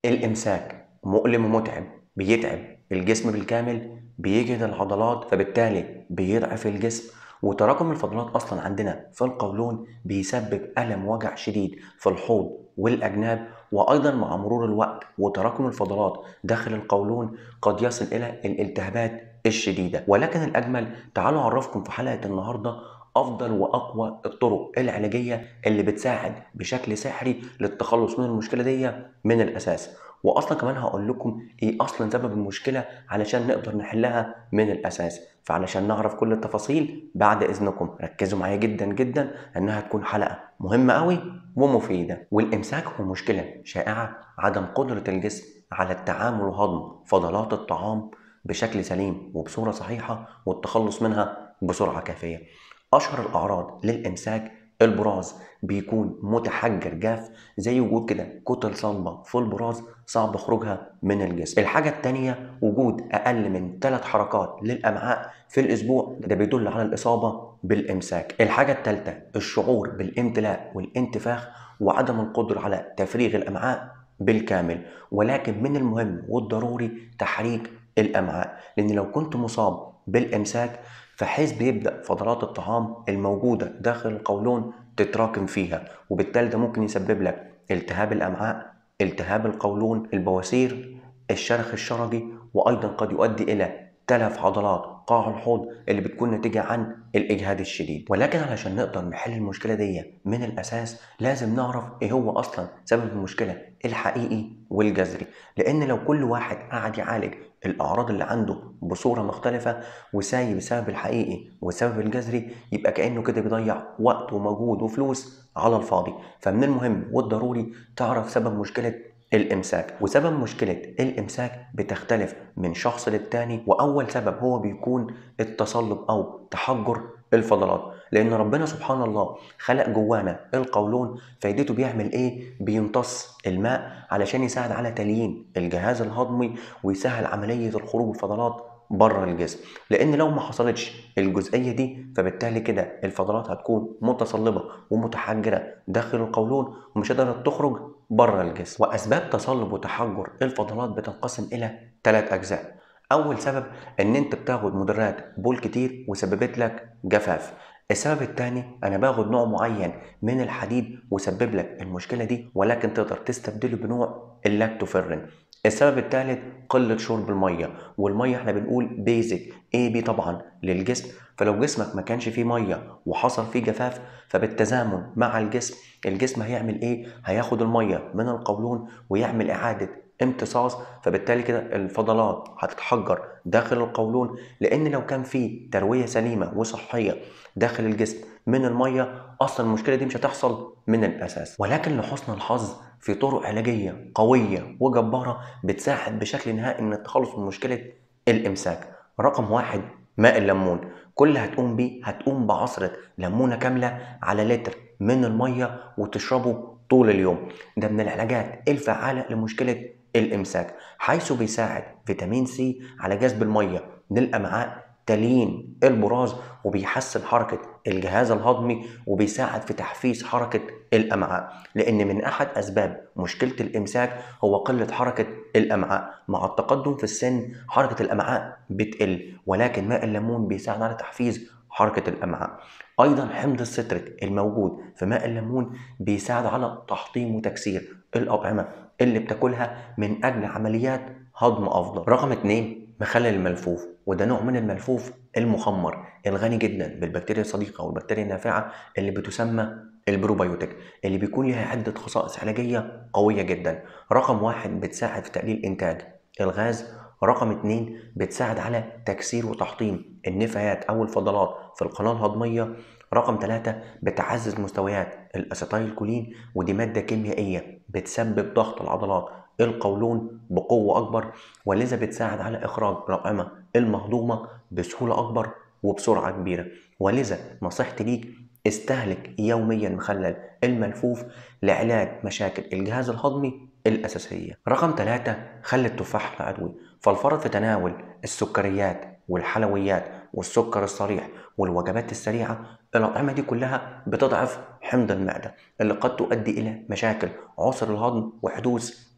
الإمساك مؤلم ومتعب بيتعب الجسم بالكامل بيجهد العضلات فبالتالي بيضعف الجسم وتراكم الفضلات أصلا عندنا في القولون بيسبب ألم وجع شديد في الحوض والأجناب وأيضا مع مرور الوقت وتراكم الفضلات داخل القولون قد يصل إلى الالتهابات الشديدة ولكن الأجمل تعالوا أعرفكم في حلقة النهاردة افضل واقوى الطرق العلاجيه اللي بتساعد بشكل سحري للتخلص من المشكله دي من الاساس واصلا كمان هقول لكم ايه اصلا سبب المشكله علشان نقدر نحلها من الاساس فعلشان نعرف كل التفاصيل بعد اذنكم ركزوا معايا جدا جدا انها تكون حلقه مهمه قوي ومفيده والامساك هو مشكله شائعه عدم قدره الجسم على التعامل وهضم فضلات الطعام بشكل سليم وبصوره صحيحه والتخلص منها بسرعه كافيه أشهر الأعراض للإمساك البراز بيكون متحجر جاف زي وجود كده كتل صلبة في البراز صعب خروجها من الجسم الحاجة التانية وجود أقل من ثلاث حركات للأمعاء في الأسبوع ده بيدل على الإصابة بالإمساك الحاجة الثالثة الشعور بالامتلاء والانتفاخ وعدم القدرة على تفريغ الأمعاء بالكامل ولكن من المهم والضروري تحريك الأمعاء لأن لو كنت مصاب بالإمساك فحيث بيبدأ فضلات الطعام الموجودة داخل القولون تتراكم فيها وبالتالي ده ممكن يسبب لك التهاب الأمعاء التهاب القولون البواسير الشرخ الشرجي وأيضا قد يؤدي إلى تلف عضلات قاع الحوض اللي بتكون نتيجة عن الإجهاد الشديد ولكن علشان نقدر نحل المشكلة دي من الأساس لازم نعرف إيه هو أصلا سبب المشكلة الحقيقي والجذري لأن لو كل واحد قاعد يعالج الأعراض اللي عنده بصورة مختلفة وسايب السبب الحقيقي والسبب الجذري يبقى كأنه كده بيضيع وقت ومجهود وفلوس على الفاضي فمن المهم والضروري تعرف سبب مشكلة الإمساك وسبب مشكلة الإمساك بتختلف من شخص للتاني وأول سبب هو بيكون التصلب أو تحجر الفضلات لأن ربنا سبحان الله خلق جوانا القولون فايدته بيعمل إيه؟ بيمتص الماء علشان يساعد على تليين الجهاز الهضمي ويسهل عملية الخروج الفضلات بره الجسم لان لو ما حصلتش الجزئيه دي فبالتالي كده الفضلات هتكون متصلبه ومتحجره داخل القولون ومش قادره تخرج بره الجسم واسباب تصلب وتحجر الفضلات بتنقسم الى ثلاث اجزاء اول سبب ان انت بتاخد مدرات بول كتير وسببت لك جفاف السبب الثاني انا باخد نوع معين من الحديد وسبب لك المشكله دي ولكن تقدر تستبدله بنوع اللاكتوفيرين السبب الثالث قلة شرب المية والمية احنا بنقول بيزك اي بي طبعا للجسم فلو جسمك ما كانش فيه مية وحصل فيه جفاف فبالتزامن مع الجسم الجسم هيعمل ايه هياخد المية من القولون ويعمل اعادة امتصاص فبالتالي كده الفضلات هتتحجر داخل القولون لان لو كان في ترويه سليمه وصحيه داخل الجسم من الميه اصلا المشكله دي مش هتحصل من الاساس ولكن لحسن الحظ في طرق علاجيه قويه وجباره بتساعد بشكل نهائي من التخلص من مشكله الامساك رقم واحد ماء الليمون كل هتقوم بيه هتقوم بعصرة ليمونة كاملة على لتر من المية وتشربه طول اليوم ده من العلاجات الفعالة لمشكلة الإمساك حيث بيساعد فيتامين سي على جذب المية للأمعاء تليين البراز وبيحسن حركة الجهاز الهضمي وبيساعد في تحفيز حركة الأمعاء لأن من أحد أسباب مشكلة الإمساك هو قلة حركة الأمعاء مع التقدم في السن حركة الأمعاء بتقل ولكن ماء الليمون بيساعد على تحفيز حركة الأمعاء أيضا حمض الستريك الموجود في ماء الليمون بيساعد على تحطيم وتكسير الأطعمة اللي بتاكلها من أجل عمليات هضم أفضل رقم اتنين مخلل الملفوف وده نوع من الملفوف المخمر الغني جدا بالبكتيريا الصديقة والبكتيريا النافعة اللي بتسمى البروبيوتيك اللي بيكون لها عدة خصائص علاجية قوية جدا رقم واحد بتساعد في تقليل إنتاج الغاز رقم اتنين بتساعد على تكسير وتحطيم النفايات أو الفضلات في القناة الهضمية رقم ثلاثة بتعزز مستويات الأسيتايل كولين ودي مادة كيميائية بتسبب ضغط العضلات القولون بقوة أكبر ولذا بتساعد على إخراج الأطعمة المهضومة بسهولة أكبر وبسرعة كبيرة ولذا نصيحتي ليك استهلك يوميا مخلل الملفوف لعلاج مشاكل الجهاز الهضمي الأساسية رقم ثلاثة خل التفاح العضوي فالفرط في تناول السكريات والحلويات والسكر الصريح والوجبات السريعة الأطعمة دي كلها بتضعف حمض المعدة اللي قد تؤدي إلى مشاكل عسر الهضم وحدوث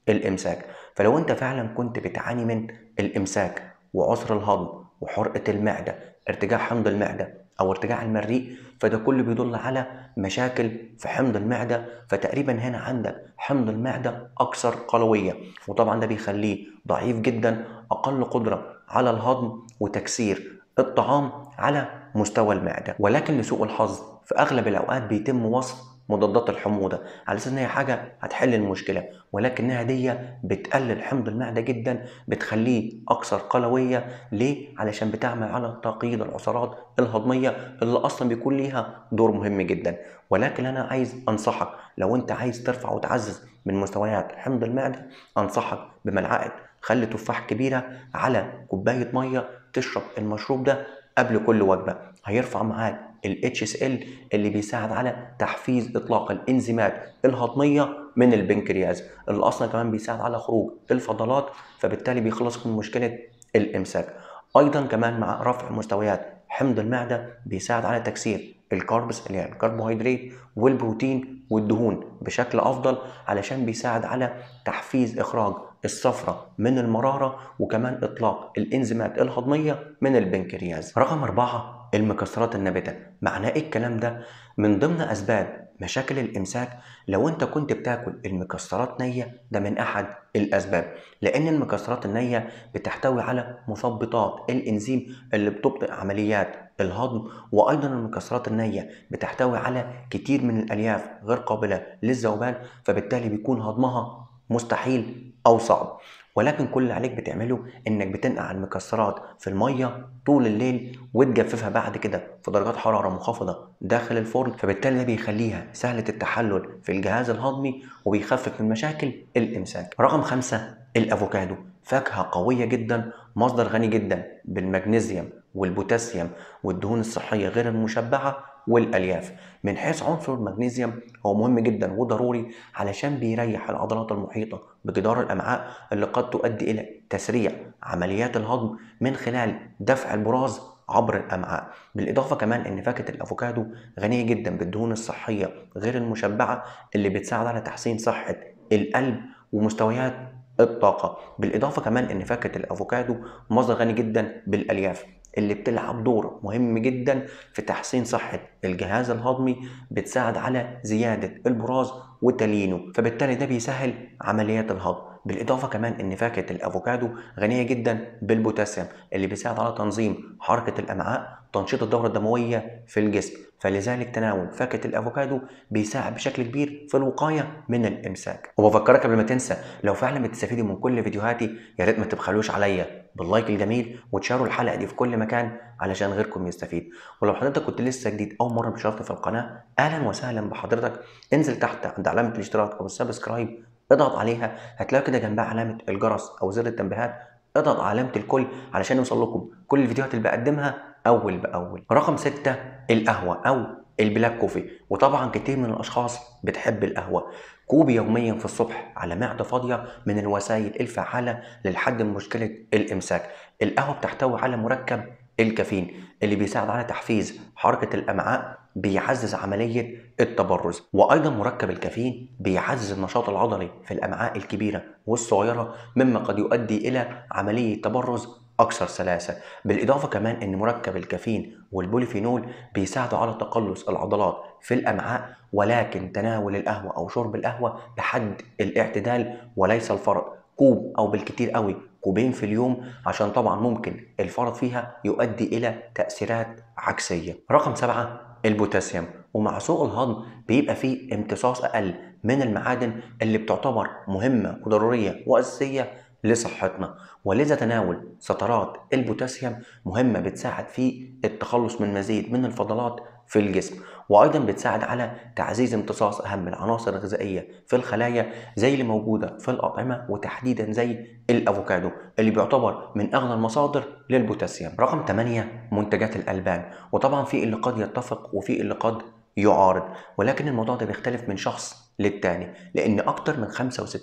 الامساك فلو انت فعلا كنت بتعاني من الامساك وعسر الهضم وحرقه المعده ارتجاع حمض المعده او ارتجاع المريء فده كله بيدل على مشاكل في حمض المعده فتقريبا هنا عندك حمض المعده اكثر قلويه وطبعا ده بيخليه ضعيف جدا اقل قدره على الهضم وتكسير الطعام على مستوى المعده ولكن لسوء الحظ في اغلب الاوقات بيتم وصف مضادات الحموضه على اساس ان هي حاجه هتحل المشكله ولكنها دي بتقلل حمض المعده جدا بتخليه اكثر قلويه ليه علشان بتعمل على تقييد العصارات الهضميه اللي اصلا بيكون ليها دور مهم جدا ولكن انا عايز انصحك لو انت عايز ترفع وتعزز من مستويات حمض المعده انصحك بملعقه خل تفاح كبيره على كوبايه ميه تشرب المشروب ده قبل كل وجبه هيرفع معاك ال HCl اللي بيساعد على تحفيز اطلاق الانزيمات الهضميه من البنكرياس اللي اصلا كمان بيساعد على خروج الفضلات فبالتالي بيخلص من مشكله الامساك ايضا كمان مع رفع مستويات حمض المعده بيساعد على تكسير الكاربس اللي هي الكربوهيدرات والبروتين والدهون بشكل افضل علشان بيساعد على تحفيز اخراج الصفرة من المرارة وكمان إطلاق الإنزيمات الهضمية من البنكرياس رقم أربعة المكسرات النابتة معناه إيه الكلام ده؟ من ضمن أسباب مشاكل الإمساك لو أنت كنت بتاكل المكسرات نية ده من أحد الأسباب لأن المكسرات النية بتحتوي على مثبطات الإنزيم اللي بتبطئ عمليات الهضم وأيضا المكسرات النية بتحتوي على كتير من الألياف غير قابلة للذوبان فبالتالي بيكون هضمها مستحيل او صعب ولكن كل اللي عليك بتعمله انك بتنقع المكسرات في الميه طول الليل وتجففها بعد كده في درجات حراره منخفضه داخل الفرن فبالتالي ده بيخليها سهله التحلل في الجهاز الهضمي وبيخفف من مشاكل الامساك رقم خمسة الافوكادو فاكهه قويه جدا مصدر غني جدا بالمغنيسيوم والبوتاسيوم والدهون الصحيه غير المشبعه والالياف من حيث عنصر المغنيسيوم هو مهم جدا وضروري علشان بيريح العضلات المحيطه بجدار الامعاء اللي قد تؤدي الى تسريع عمليات الهضم من خلال دفع البراز عبر الامعاء بالاضافه كمان ان فاكهه الافوكادو غنيه جدا بالدهون الصحيه غير المشبعه اللي بتساعد على تحسين صحه القلب ومستويات الطاقه بالاضافه كمان ان فاكهه الافوكادو مصدر غني جدا بالالياف اللي بتلعب دور مهم جدا في تحسين صحة الجهاز الهضمي بتساعد على زيادة البراز وتليينه فبالتالي ده بيسهل عمليات الهضم بالإضافة كمان إن فاكهة الأفوكادو غنية جدا بالبوتاسيوم اللي بيساعد على تنظيم حركة الأمعاء تنشيط الدورة الدموية في الجسم فلذلك تناول فاكهة الأفوكادو بيساعد بشكل كبير في الوقاية من الإمساك وبفكرك قبل ما تنسى لو فعلا بتستفيدوا من كل فيديوهاتي يا ريت ما تبخلوش عليا باللايك الجميل وتشاروا الحلقة دي في كل مكان علشان غيركم يستفيد ولو حضرتك كنت لسه جديد أول مرة مشاركة في القناة أهلا وسهلا بحضرتك انزل تحت عند علامة الاشتراك أو السبسكرايب اضغط عليها هتلاقي كده جنبها علامة الجرس أو زر التنبيهات اضغط على علامة الكل علشان يوصل لكم كل الفيديوهات اللي بقدمها أول بأول رقم ستة القهوة أو البلاك كوفي وطبعا كتير من الأشخاص بتحب القهوة كوب يوميا في الصبح على معدة فاضية من الوسائل الفعالة للحد من مشكلة الإمساك القهوة بتحتوي على مركب الكافيين اللي بيساعد على تحفيز حركة الأمعاء بيعزز عملية التبرز وأيضا مركب الكافيين بيعزز النشاط العضلي في الأمعاء الكبيرة والصغيرة مما قد يؤدي إلى عملية تبرز أكثر سلاسة بالإضافة كمان أن مركب الكافيين والبوليفينول بيساعدوا على تقلص العضلات في الأمعاء ولكن تناول القهوة أو شرب القهوة بحد الاعتدال وليس الفرط كوب أو بالكتير قوي كوبين في اليوم عشان طبعا ممكن الفرط فيها يؤدي إلى تأثيرات عكسية رقم سبعة البوتاسيوم ومع سوء الهضم بيبقى فيه امتصاص أقل من المعادن اللي بتعتبر مهمة وضرورية وأساسية لصحتنا ولذا تناول سطرات البوتاسيوم مهمة بتساعد في التخلص من مزيد من الفضلات في الجسم وايضا بتساعد على تعزيز امتصاص اهم العناصر الغذائيه في الخلايا زي اللي موجوده في الاطعمه وتحديدا زي الافوكادو اللي بيعتبر من اغنى المصادر للبوتاسيوم رقم 8 منتجات الالبان وطبعا في اللي قد يتفق وفي اللي قد يعارض ولكن الموضوع ده بيختلف من شخص للتاني لان اكتر من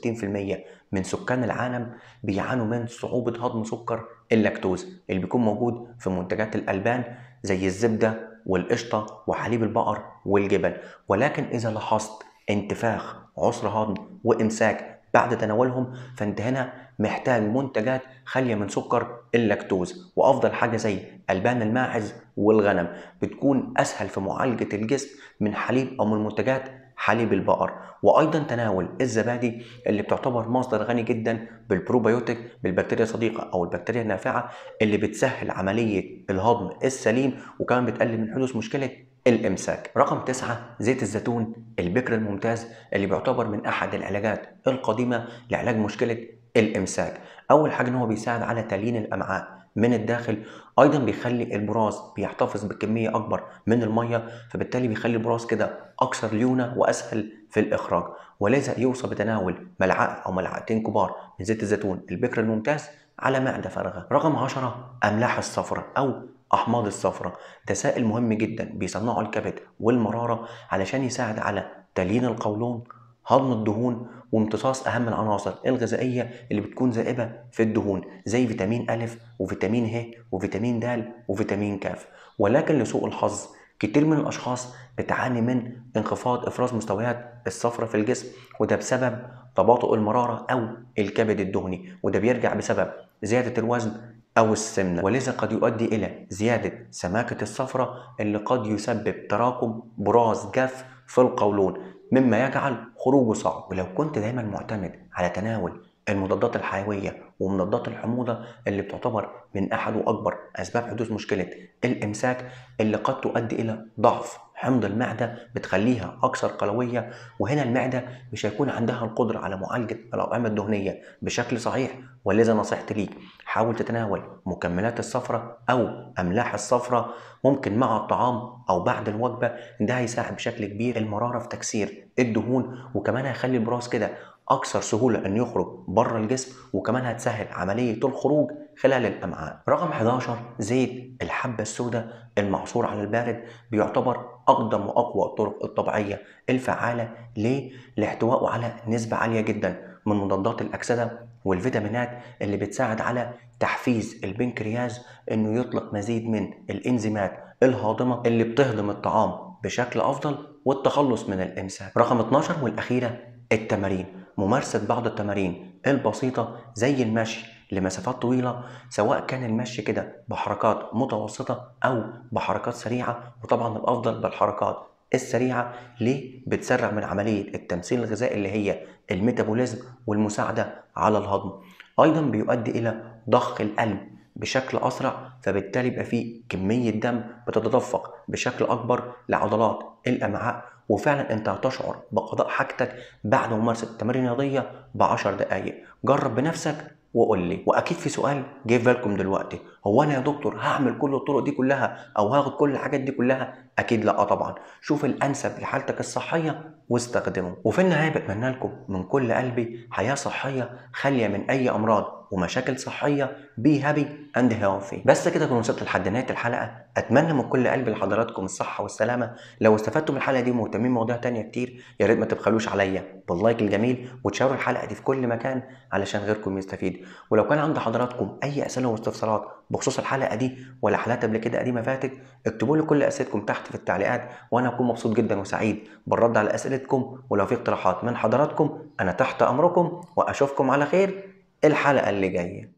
65% من سكان العالم بيعانوا من صعوبة هضم سكر اللاكتوز اللي بيكون موجود في منتجات الألبان زي الزبدة والقشطة وحليب البقر والجبن ولكن إذا لاحظت انتفاخ عسر هضم وإمساك بعد تناولهم فانت هنا محتاج منتجات خاليه من سكر اللاكتوز وافضل حاجه زي البان الماعز والغنم بتكون اسهل في معالجه الجسم من حليب او من منتجات حليب البقر وايضا تناول الزبادي اللي بتعتبر مصدر غني جدا بالبروبيوتيك بالبكتيريا الصديقه او البكتيريا النافعه اللي بتسهل عمليه الهضم السليم وكمان بتقلل من حدوث مشكله الامساك رقم تسعة زيت الزيتون البكر الممتاز اللي بيعتبر من احد العلاجات القديمه لعلاج مشكله الامساك اول حاجه ان هو بيساعد على تليين الامعاء من الداخل ايضا بيخلي البراز بيحتفظ بكميه اكبر من الميه فبالتالي بيخلي البراز كده اكثر ليونه واسهل في الاخراج ولذا يوصى بتناول ملعقه او ملعقتين كبار من زيت الزيتون البكر الممتاز على معده فارغه رقم 10 املاح الصفراء او احماض الصفراء ده سائل مهم جدا بيصنعه الكبد والمراره علشان يساعد على تليين القولون هضم الدهون وامتصاص اهم العناصر الغذائيه اللي بتكون ذائبه في الدهون زي فيتامين ا وفيتامين ه وفيتامين د وفيتامين ك ولكن لسوء الحظ كتير من الاشخاص بتعاني من انخفاض افراز مستويات الصفرة في الجسم وده بسبب تباطؤ المراره او الكبد الدهني وده بيرجع بسبب زياده الوزن أو السمنة ولذا قد يؤدي إلى زيادة سماكة الصفرة اللي قد يسبب تراكم براز جاف في القولون مما يجعل خروجه صعب ولو كنت دايما معتمد على تناول المضادات الحيوية ومضادات الحموضة اللي بتعتبر من أحد وأكبر أسباب حدوث مشكلة الإمساك اللي قد تؤدي إلى ضعف حمض المعدة بتخليها أكثر قلوية وهنا المعدة مش هيكون عندها القدرة على معالجة الأطعمة الدهنية بشكل صحيح ولذا نصيحتي ليك حاول تتناول مكملات الصفرة أو أملاح الصفرة ممكن مع الطعام أو بعد الوجبة ده هيساعد بشكل كبير المرارة في تكسير الدهون وكمان هيخلي البراز كده اكثر سهوله ان يخرج بره الجسم وكمان هتسهل عمليه الخروج خلال الامعاء رقم 11 زيت الحبه السوداء المعصور على البارد بيعتبر اقدم واقوى الطرق الطبيعيه الفعاله ليه لاحتوائه على نسبه عاليه جدا من مضادات الاكسده والفيتامينات اللي بتساعد على تحفيز البنكرياس انه يطلق مزيد من الانزيمات الهاضمه اللي بتهضم الطعام بشكل افضل والتخلص من الامساك رقم 12 والاخيره التمارين ممارسة بعض التمارين البسيطة زي المشي لمسافات طويلة سواء كان المشي كده بحركات متوسطة أو بحركات سريعة وطبعا الأفضل بالحركات السريعة ليه بتسرع من عملية التمثيل الغذائي اللي هي الميتابوليزم والمساعدة على الهضم أيضا بيؤدي إلى ضخ القلب بشكل أسرع فبالتالي يبقى فيه كمية دم بتتدفق بشكل أكبر لعضلات الأمعاء وفعلا انت هتشعر بقضاء حاجتك بعد ممارسه التمارين الرياضيه ب 10 دقائق جرب بنفسك وقول لي واكيد في سؤال جه في بالكم دلوقتي هو انا يا دكتور هعمل كل الطرق دي كلها او هاخد كل الحاجات دي كلها اكيد لا طبعا شوف الانسب لحالتك الصحيه واستخدمه وفي النهايه بتمنى لكم من كل قلبي حياه صحيه خاليه من اي امراض ومشاكل صحيه بي هابي اند هيلثي بس كده كنا وصلت لحد نهايه الحلقه اتمنى من كل قلبي لحضراتكم الصحه والسلامه لو استفدتوا من الحلقه دي ومهتمين بمواضيع تانية كتير يا ريت ما تبخلوش عليا باللايك الجميل وتشاركوا الحلقه دي في كل مكان علشان غيركم يستفيد ولو كان عند حضراتكم اي اسئله واستفسارات بخصوص الحلقه دي ولا حلقات قبل كده قديمه فاتت اكتبوا لي كل اسئلتكم تحت في التعليقات وانا اكون مبسوط جدا وسعيد بالرد على اسئلتكم ولو في اقتراحات من حضراتكم انا تحت امركم واشوفكم على خير الحلقه اللي جايه